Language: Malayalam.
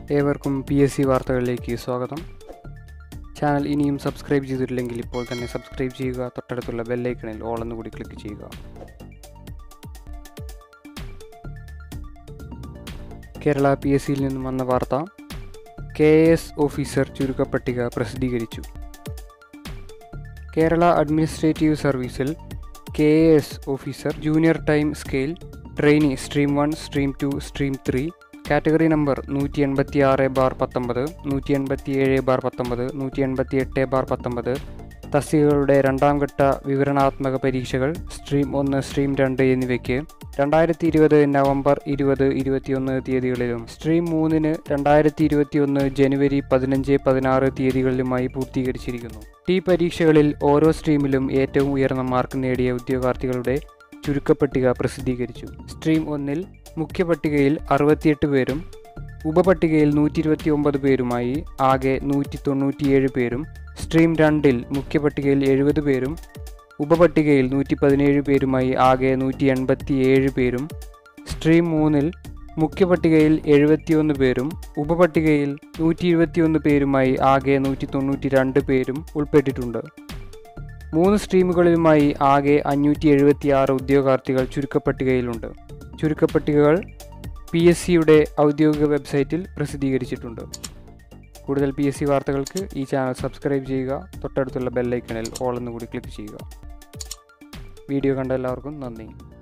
ഏവർക്കും പി എസ് സി വാർത്തകളിലേക്ക് സ്വാഗതം ചാനൽ ഇനിയും സബ്സ്ക്രൈബ് ചെയ്തിട്ടില്ലെങ്കിൽ ഇപ്പോൾ തന്നെ സബ്സ്ക്രൈബ് ചെയ്യുക തൊട്ടടുത്തുള്ള ബെല്ലൈക്കണിൽ ഓൾ എന്ന് കൂടി ക്ലിക്ക് ചെയ്യുക കേരള പി എസ് സിയിൽ നിന്നും വന്ന വാർത്ത കെ എസ് ഓഫീസർ ചുരുക്കപ്പട്ടിക പ്രസിദ്ധീകരിച്ചു കേരള അഡ്മിനിസ്ട്രേറ്റീവ് സർവീസിൽ K S officer junior time scale trainee stream one stream two stream three category number നൂറ്റി എൺപത്തി ആറ് ബാർ പത്തൊമ്പത് നൂറ്റി എൺപത്തി ഏഴ് ബാർ പത്തൊമ്പത് നൂറ്റി എൺപത്തി എട്ട് ബാർ പത്തൊമ്പത് തസ്തികകളുടെ രണ്ടാം ഘട്ട വിവരണാത്മക പരീക്ഷകൾ സ്ട്രീം ഒന്ന് സ്ട്രീം രണ്ട് എന്നിവയ്ക്ക് രണ്ടായിരത്തി ഇരുപത് നവംബർ ഇരുപത് ഇരുപത്തിയൊന്ന് തീയതികളിലും സ്ട്രീം മൂന്നിന് രണ്ടായിരത്തി ഇരുപത്തിയൊന്ന് ജനുവരി പതിനഞ്ച് പതിനാറ് തീയതികളിലുമായി പൂർത്തീകരിച്ചിരിക്കുന്നു ഈ പരീക്ഷകളിൽ ഓരോ സ്ട്രീമിലും ഏറ്റവും ഉയർന്ന മാർക്ക് നേടിയ ഉദ്യോഗാർത്ഥികളുടെ ചുരുക്കപ്പട്ടിക പ്രസിദ്ധീകരിച്ചു സ്ട്രീം ഒന്നിൽ മുഖ്യപട്ടികയിൽ അറുപത്തിയെട്ട് പേരും ഉപപട്ടികയിൽ നൂറ്റി ഇരുപത്തി ഒമ്പത് പേരുമായി ആകെ നൂറ്റി തൊണ്ണൂറ്റിയേഴ് പേരും സ്ട്രീം രണ്ടിൽ മുഖ്യപട്ടികയിൽ എഴുപത് പേരും ഉപപട്ടികയിൽ നൂറ്റി പതിനേഴ് പേരുമായി ആകെ നൂറ്റി എൺപത്തി ഏഴ് പേരും സ്ട്രീം മൂന്നിൽ മുഖ്യപട്ടികയിൽ എഴുപത്തിയൊന്ന് പേരും ഉപപട്ടികയിൽ നൂറ്റി ഇരുപത്തിയൊന്ന് പേരുമായി ആകെ നൂറ്റി തൊണ്ണൂറ്റി രണ്ട് പേരും ഉൾപ്പെട്ടിട്ടുണ്ട് മൂന്ന് സ്ട്രീമുകളിലുമായി ആകെ അഞ്ഞൂറ്റി എഴുപത്തി ആറ് ഉദ്യോഗാർത്ഥികൾ ചുരുക്കപ്പട്ടികയിലുണ്ട് ചുരുക്കപ്പട്ടികകൾ പി എസ് സിയുടെ ഔദ്യോഗിക വെബ്സൈറ്റിൽ പ്രസിദ്ധീകരിച്ചിട്ടുണ്ട് കൂടുതൽ പി എസ് സി വാർത്തകൾക്ക് ഈ ചാനൽ സബ്സ്ക്രൈബ് ചെയ്യുക തൊട്ടടുത്തുള്ള ബെല്ലൈക്കണിൽ ഓൾ എന്ന് കൂടി ക്ലിക്ക് ചെയ്യുക വീഡിയോ കണ്ട എല്ലാവർക്കും നന്ദി